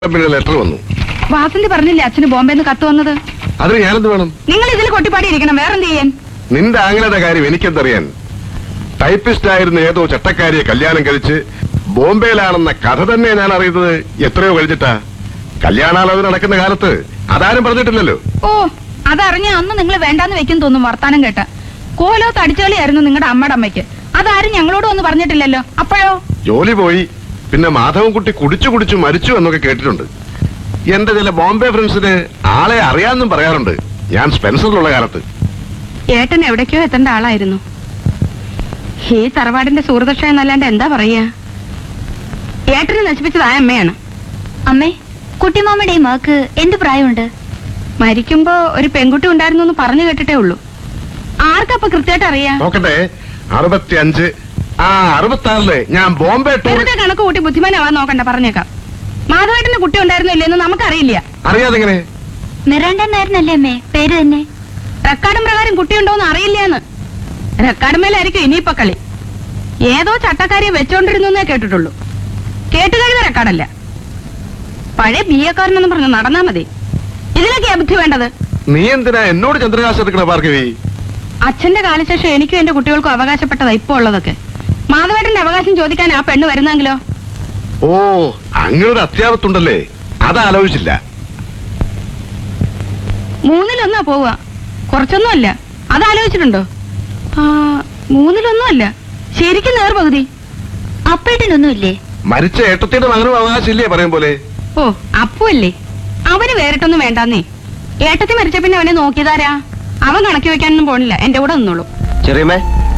പിന്നെ ലെറ്റർ വന്നു വാസന്തി പറഞ്ഞില്ലേ അച്ഛന് ബോംബെന്ന് കത്ത് വന്നത് അതിന് ഞാനെന്ത് വേണം നിങ്ങൾ ഇതിൽ കൊട്ടിപ്പാടിയിരിക്കണം വേറെന്ത് ചെയ്യാൻ നിന്റെ ആംഗലയുടെ കാര്യം എനിക്കെന്തറിയാൻ ടൈപ്പിസ്റ്റ് ആയിരുന്ന ഏതോ ചട്ടക്കാരിയെ കല്യാണം കഴിച്ച് ബോംബെയിലാണെന്ന കഥ തന്നെ ഞാൻ അറിയുന്നത് എത്രയോ കഴിച്ചിട്ടാ കല്യാണാലോചന നടക്കുന്ന കാലത്ത് അതാരും പറഞ്ഞിട്ടില്ലല്ലോ ഓ അതറിഞ്ഞ അന്ന് നിങ്ങൾ വേണ്ടാന്ന് വെക്കും തോന്നും വർത്താനം കേട്ട കോലോ തടിച്ചുകളിയായിരുന്നു നിങ്ങളുടെ അമ്മയുടെ അമ്മയ്ക്ക് അതാരും ഞങ്ങളോട് ഒന്ന് പറഞ്ഞിട്ടില്ലല്ലോ അപ്പോഴോ ജോലി പോയി പിന്നെ മാധവൻകുട്ടി കുടിച്ചു കുടിച്ചു മരിച്ചു എന്നൊക്കെ കേട്ടിട്ടുണ്ട് എന്റെ ചില ബോംബെ ഫ്രണ്ട്സിന് ആളെ അറിയാമെന്നും പറയാറുണ്ട് ഞാൻ സ്പെൻസറിലുള്ള കാലത്ത് ഏട്ടൻ എവിടേക്കോ എത്തേണ്ട ആളായിരുന്നു ഈ തറവാടിന്റെ സുഹൃദക്ഷ എന്നല്ലാണ്ട് എന്താ പറയാ ഏട്ടനെ നശിപ്പിച്ചത് ആ അമ്മയാണ് അമ്മേ കുട്ടിമാമയുടെ ഈ മകക്ക് എന്ത് പ്രായമുണ്ട് മരിക്കുമ്പോ ഒരു പെൺകുട്ടി ഉണ്ടായിരുന്നു എന്ന് പറഞ്ഞു കേട്ടിട്ടേ ഉള്ളൂ ആർക്കപ്പൊ കൃത്യമായിട്ട് അറിയാ നോക്കട്ടെ അറുപത്തി അഞ്ച് ആ അറുപത്തി ആറില് ഞാൻ ബോംബെ ടൂർ വെറുതെ കണക്ക് കൂട്ടി ബുദ്ധിമാനാവാൻ നോക്കണ്ട പറഞ്ഞേക്കാം മാധവേട്ടന് കുട്ടി ഉണ്ടായിരുന്നോ ഇല്ലെന്ന് നമുക്കറിയില്ല അറിയാതെങ്ങനെ മിറാണ്ട എന്നായിരുന്നല്ലേ അമ്മേ പേര് തന്നെ റെക്കാർഡും പ്രകാരം കുട്ടിയുണ്ടോന്ന് അറിയില്ലാന്ന് റെക്കാർഡുമേലായിരിക്കും ഇനിയിപ്പൊ കളി ഏതോ ചട്ടക്കാരിയെ വെച്ചോണ്ടിരുന്നേ കേട്ടിട്ടുള്ളൂ കേട്ടുകഴിഞ്ഞ റെക്കാർഡല്ല പഴയ ബി എക്കാരനെന്ന് പറഞ്ഞു നടന്നാ മതി ഇതിലൊക്കെയാ ബുദ്ധി വേണ്ടത് നീ എന്തിനാ എന്നോട് ചന്ദ്രകാശം എടുക്കണ ഭാർഗവി അച്ഛന്റെ കാലശേഷം എനിക്കും എന്റെ കുട്ടികൾക്കും അവകാശപ്പെട്ടതാ ഇപ്പൊ ഉള്ളതൊക്കെ മാധവേട്ടന്റെ അവകാശം ചോദിക്കാൻ ആ പെണ്ണ് വരുന്നെങ്കിലോ ഓ അങ്ങനൊരു അത്യാപത്തുണ്ടല്ലേ അതാലോചിച്ചില്ല മൂന്നിലൊന്നാ പോവുക കുറച്ചൊന്നും അല്ല അതാലോചിച്ചിട്ടുണ്ടോ ആ മൂന്നിലൊന്നും അല്ല ശരിക്കും നേർപകുതി അപ്പേട്ടനൊന്നുമില്ലേ മരിച്ച ഏട്ടത്തിന്റെ മകനും അവകാശമില്ലേ പറയും പോലെ ഓ അപ്പുവല്ലേ അവന് വേറിട്ടൊന്നും വേണ്ടാന്നേ ഏട്ടത്തി മരിച്ച പിന്നെ അവനെ നോക്കിയതാരാ അവൻ കണക്കി വെക്കാനൊന്നും പോണില്ല എന്റെ കൂടെ നിന്നോളൂ ചെറിയമ്മേ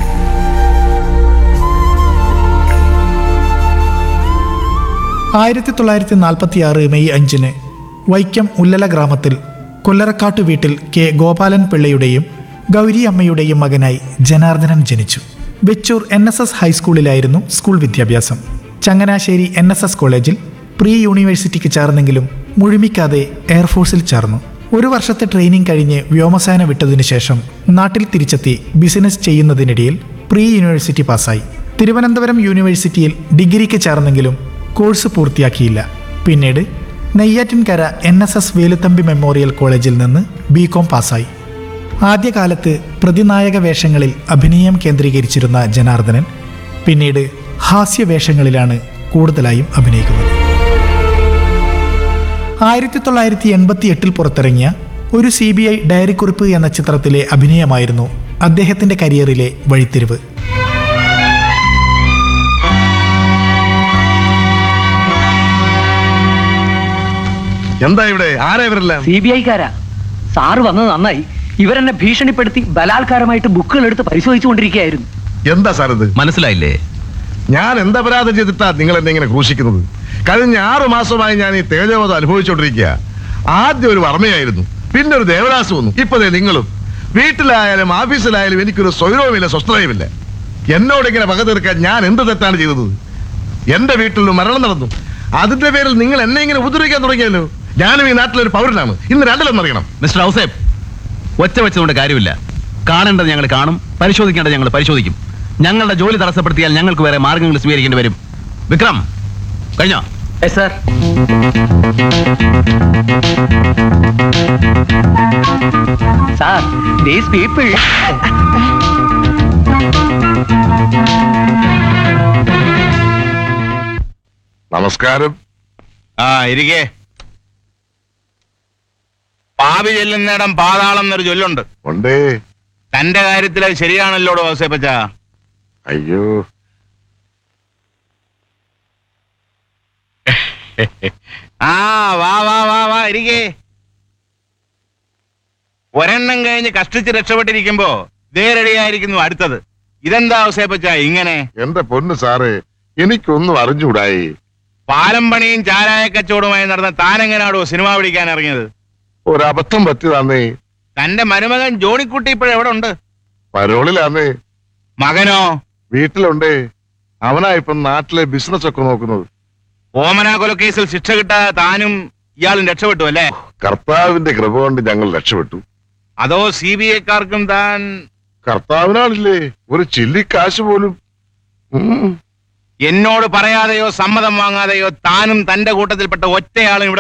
ആയിരത്തി തൊള്ളായിരത്തി നാൽപ്പത്തി ആറ് മെയ് അഞ്ചിന് വൈക്കം ഉല്ലല ഗ്രാമത്തിൽ കൊല്ലറക്കാട്ട് വീട്ടിൽ കെ ഗോപാലൻ പിള്ളയുടെയും ഗൗരി അമ്മയുടെയും മകനായി ജനാർദ്ദനൻ ജനിച്ചു വെച്ചൂർ എൻ എസ് എസ് ഹൈസ്കൂളിലായിരുന്നു സ്കൂൾ വിദ്യാഭ്യാസം ചങ്ങനാശ്ശേരി എൻ എസ് എസ് കോളേജിൽ പ്രീ യൂണിവേഴ്സിറ്റിക്ക് ചേർന്നെങ്കിലും മുഴുമിക്കാതെ എയർഫോഴ്സിൽ ചേർന്നു ഒരു വർഷത്തെ ട്രെയിനിങ് കഴിഞ്ഞ് വ്യോമസേന വിട്ടതിനു ശേഷം നാട്ടിൽ തിരിച്ചെത്തി ബിസിനസ് ചെയ്യുന്നതിനിടയിൽ പ്രീ യൂണിവേഴ്സിറ്റി പാസ്സായി തിരുവനന്തപുരം യൂണിവേഴ്സിറ്റിയിൽ ഡിഗ്രിക്ക് ചേർന്നെങ്കിലും കോഴ്സ് പൂർത്തിയാക്കിയില്ല പിന്നീട് Neyyattinkara N S S Veluthampi memorial കോളേജിൽ നിന്ന് ബി കോം പാസ്സായി ആദ്യകാലത്ത് പ്രതിനായക വേഷങ്ങളിൽ അഭിനയം കേന്ദ്രീകരിച്ചിരുന്ന ജനാർദ്ദനൻ പിന്നീട് ഹാസ്യവേഷങ്ങളിലാണ് കൂടുതലായും അഭിനയിക്കുന്നത് ആയിരത്തി തൊള്ളായിരത്തി എൺപത്തി എട്ടിൽ പുറത്തിറങ്ങിയ ഒരു സി ബി ഐ ഡയറിക്കുറിപ്പ് എന്ന ചിത്രത്തിലെ അഭിനയമായിരുന്നു അദ്ദേഹത്തിന്റെ കരിയറിലെ വഴിത്തിരിവ് എന്താ ഇവിടെ ആരാ ഇവരെല്ലാം സി ബി ഐക്കാരാ സാറ് വന്നത് നന്നായി ഇവരെന്നെ ഭീഷണിപ്പെടുത്തി ബലാത്കാരമായിട്ട് ബുക്കുകൾ എടുത്ത് പരിശോധിച്ചുകൊണ്ടിരിക്കുകയായിരുന്നു എന്താ സാർ ഇത് മനസ്സിലായില്ലേ ഞാൻ എന്ത് അപരാധം ചെയ്തിട്ടാ നിങ്ങൾ എന്നെ ഇങ്ങനെ ക്രൂശിക്കുന്നത് കഴിഞ്ഞ ആറു മാസമായി ഞാൻ ഈ തേജോവധം അനുഭവിച്ചുകൊണ്ടിരിക്കുക ആദ്യം ഒരു വർമ്മയായിരുന്നു പിന്നെ ഒരു ദേവദാസ് വന്നു ഇപ്പൊ ദേ നിങ്ങളും വീട്ടിലായാലും ഓഫീസിലായാലും എനിക്കൊരു സ്വൈരവുമില്ല സ്വസ്ഥതയുമില്ല എന്നോട് ഇങ്ങനെ വക തീർക്കാൻ ഞാൻ എന്ത് തെറ്റാണ് ചെയ്തത് എന്റെ വീട്ടിൽ മരണം നടന്നു അതിന്റെ പേരിൽ നിങ്ങൾ എന്നെ ഇങ്ങനെ ഉപദ്രവിക്കാൻ തുടങ്ങിയല്ലോ ഞാനും ഈ നാട്ടിലൊരു പൗരനാണ് ഇന്ന് രണ്ടിലൊന്നറിയണം മിസ്റ്റർ ഔസേബ് ഒച്ച വെച്ചതുകൊണ്ട് കാര്യമില്ല കാണേണ്ടത് ഞങ്ങൾ കാണും പരിശോധിക്കേണ്ടത് ഞങ്ങൾ പരിശോധിക്കും ഞങ്ങളുടെ ജോലി തടസ്സപ്പെടുത്തിയാൽ ഞങ്ങൾക്ക് വേറെ മാർഗങ്ങൾ സ്വീകരിക്കേണ്ടി വരും വിക്രം കഴിഞ്ഞോ Yes, sir. Sir these people നമസ്കാരം ആ ഇരിക്കേ പാപി ചെല്ലുന്നിടം പാതാളം എന്നൊരു ചൊല്ലുണ്ട് ഉണ്ടേ തന്റെ കാര്യത്തിൽ അത് ശരിയാണല്ലോടോ ഔസേപ്പച്ച അയ്യോ ആ വാ വാ വാ വാ ഇരിക്കേ ഒരെണ്ണം കഴിഞ്ഞ് കഷ്ടിച്ച് രക്ഷപ്പെട്ടിരിക്കുമ്പോ ദേ റെഡിയായിരിക്കുന്നു അടുത്തത് ഇതെന്താ ഔസേപ്പച്ച ഇങ്ങനെ എന്റെ പൊന്ന് സാറ് എനിക്കൊന്നും അറിഞ്ഞൂടായി പാലം പണിയും ചാരായ കച്ചവടവുമായി നടന്ന താനെങ്ങനാടോ സിനിമ പിടിക്കാൻ ഇറങ്ങിയത് ഒരബദ്ധം പറ്റിയതാന്നേ തന്റെ മരുമകൻ ജോണിക്കുട്ടി ഇപ്പോഴെവിടെ ഉണ്ട് പരോളിലാന്നേ മകനോ വീട്ടിലുണ്ടേ അവനാ ഇപ്പം നാട്ടിലെ ബിസിനസ് ഒക്കെ നോക്കുന്നത് ഓമന കൊലക്കേസിൽ ശിക്ഷ കിട്ടാതെ താനും ഇയാളും രക്ഷപ്പെട്ടു അല്ലേ കർത്താവിന്റെ കൃപ കൊണ്ട് ഞങ്ങൾ രക്ഷപ്പെട്ടു അതോ സി ബി ഐക്കാർക്കും താൻ കർത്താവിനാണില്ലേ ഒരു ചില്ലിക്കാശ് പോലും ഉം. എന്നോട് പറയാതെയോ സമ്മതം വാങ്ങാതെയോ താനും തന്റെ കൂട്ടത്തിൽപ്പെട്ട ഒറ്റയാളും ഇവിടെ